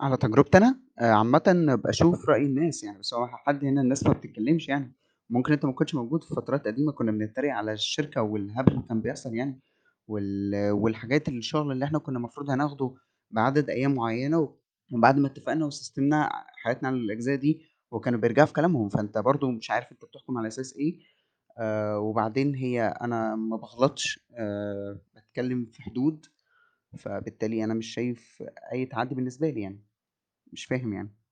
على تجربتي أنا، آآ عامةً باشوف رأي الناس يعني، بس هو حد هنا الناس ما بتتكلّمش يعني، ممكن أنت ما كنتش موجود في فترات قديمة كُنّا بنتريق على الشركة والهبل اللي كان بيحصل يعني، وال والحاجات الشغل اللي إحنا كُنّا المفروض هناخده بعدد أيام معيّنة، وبعد ما اتفقنا وسستمنا حياتنا على الأجزاء دي، وكانوا بيرجعوا في كلامهم، فأنت برضه مش عارف أنت بتحكم على أساس إيه، آآ وبعدين هي أنا ما باغلطش آآ باتكلّم في حدود، فبالتالي أنا مش شايف أي تعدّي بالنسبة لي يعني، مش فاهم يعني.